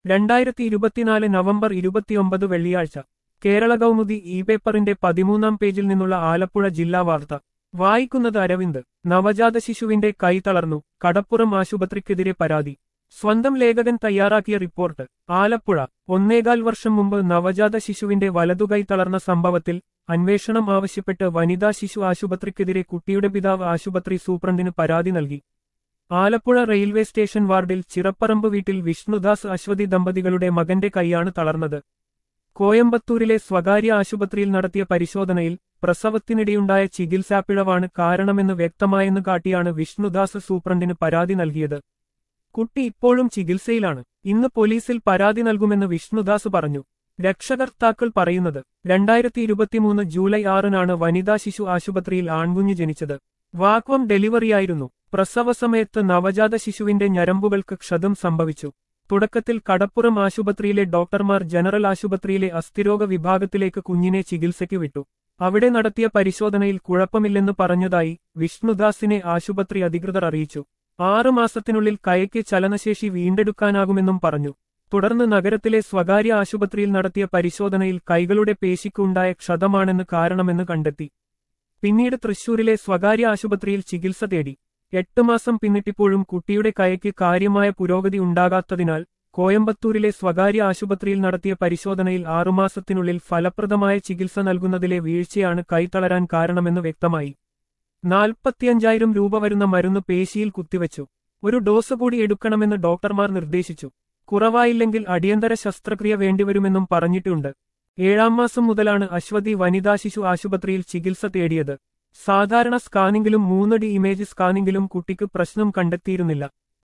രണ്ടായിരത്തി ഇരുപത്തിനാല് നവംബർ ഇരുപത്തിയൊമ്പത് വെള്ളിയാഴ്ച കേരള കൗമുദി ഇ പേപ്പറിന്റെ പതിമൂന്നാം പേജിൽ നിന്നുള്ള ആലപ്പുഴ ജില്ലാ വാർത്ത വായിക്കുന്നത് അരവിന്ദ് നവജാത ശിശുവിന്റെ കൈ തളർന്നു കടപ്പുറം ആശുപത്രിക്കെതിരെ പരാതി സ്വന്തം ലേഖകൻ തയ്യാറാക്കിയ റിപ്പോർട്ട് ആലപ്പുഴ ഒന്നേകാൽ വർഷം മുമ്പ് നവജാത ശിശുവിന്റെ വലതുകൈ തളർന്ന സംഭവത്തിൽ അന്വേഷണം ആവശ്യപ്പെട്ട് വനിതാ ശിശു ആശുപത്രിക്കെതിരെ കുട്ടിയുടെ പിതാവ് ആശുപത്രി സൂപ്രണ്ടിന് പരാതി നൽകി ആലപ്പുഴ റെയിൽവേ സ്റ്റേഷൻ വാർഡിൽ ചിറപ്പറമ്പ് വീട്ടിൽ വിഷ്ണുദാസ് അശ്വതി ദമ്പതികളുടെ മകന്റെ കൈയാണ് തളർന്നത് കോയമ്പത്തൂരിലെ സ്വകാര്യ ആശുപത്രിയിൽ നടത്തിയ പരിശോധനയിൽ പ്രസവത്തിനിടെയുണ്ടായ ചികിത്സാപ്പിഴവാണ് കാരണമെന്ന് വ്യക്തമായെന്ന് കാട്ടിയാണ് വിഷ്ണുദാസ് സൂപ്രണ്ടിന് പരാതി നൽകിയത് കുട്ടി ഇപ്പോഴും ചികിത്സയിലാണ് ഇന്ന് പോലീസിൽ പരാതി നൽകുമെന്ന് വിഷ്ണുദാസ് പറഞ്ഞു രക്ഷകർത്താക്കൾ പറയുന്നത് രണ്ടായിരത്തി ഇരുപത്തിമൂന്ന് ജൂലൈ ആറിനാണ് വനിതാ ശിശു ആശുപത്രിയിൽ ആൺകുഞ്ഞ് ജനിച്ചത് വാക്വം ഡെലിവറിയായിരുന്നു പ്രസവസമയത്ത് നവജാത ശിശുവിന്റെ ഞരമ്പുകൾക്ക് ക്ഷതം സംഭവിച്ചു തുടക്കത്തിൽ കടപ്പുറം ആശുപത്രിയിലെ ഡോക്ടർമാർ ജനറൽ ആശുപത്രിയിലെ അസ്ഥിരോഗ വിഭാഗത്തിലേക്ക് കുഞ്ഞിനെ ചികിത്സയ്ക്ക് വിട്ടു അവിടെ നടത്തിയ പരിശോധനയിൽ കുഴപ്പമില്ലെന്ന് പറഞ്ഞതായി വിഷ്ണുദാസിനെ ആശുപത്രി അധികൃതർ അറിയിച്ചു ആറു മാസത്തിനുള്ളിൽ കയയ്ക്ക് ചലനശേഷി വീണ്ടെടുക്കാനാകുമെന്നും പറഞ്ഞു തുടർന്ന് നഗരത്തിലെ സ്വകാര്യ ആശുപത്രിയിൽ നടത്തിയ പരിശോധനയിൽ കൈകളുടെ പേശിക്കുണ്ടായ ക്ഷതമാണെന്ന് കാരണമെന്ന് കണ്ടെത്തി പിന്നീട് തൃശൂരിലെ സ്വകാര്യ ആശുപത്രിയിൽ ചികിത്സ തേടി എട്ട് മാസം പിന്നിട്ടിപ്പോഴും കുട്ടിയുടെ കയയ്ക്ക് കാര്യമായ പുരോഗതി ഉണ്ടാകാത്തതിനാൽ കോയമ്പത്തൂരിലെ സ്വകാര്യ ആശുപത്രിയിൽ നടത്തിയ പരിശോധനയിൽ ആറുമാസത്തിനുള്ളിൽ ഫലപ്രദമായ ചികിത്സ നൽകുന്നതിലെ വീഴ്ചയാണ് കൈ തളരാൻ കാരണമെന്ന് വ്യക്തമായി നാൽപ്പത്തിയഞ്ചായിരം രൂപ വരുന്ന മരുന്ന് പേശിയിൽ കുത്തിവച്ചു ഒരു ഡോസ് കൂടി എടുക്കണമെന്ന് ഡോക്ടർമാർ നിർദ്ദേശിച്ചു കുറവായില്ലെങ്കിൽ അടിയന്തര ശസ്ത്രക്രിയ വേണ്ടിവരുമെന്നും പറഞ്ഞിട്ടുണ്ട് ഏഴാം മാസം മുതലാണ് അശ്വതി വനിതാ ശിശു ആശുപത്രിയിൽ ചികിത്സ തേടിയത് സാധാരണ സ്കാനിംഗിലും മൂന്ന് ഡി ഇമേജ് സ്കാനിംഗിലും കുട്ടിക്ക് പ്രശ്നം കണ്ടെത്തിയിരുന്നില്ല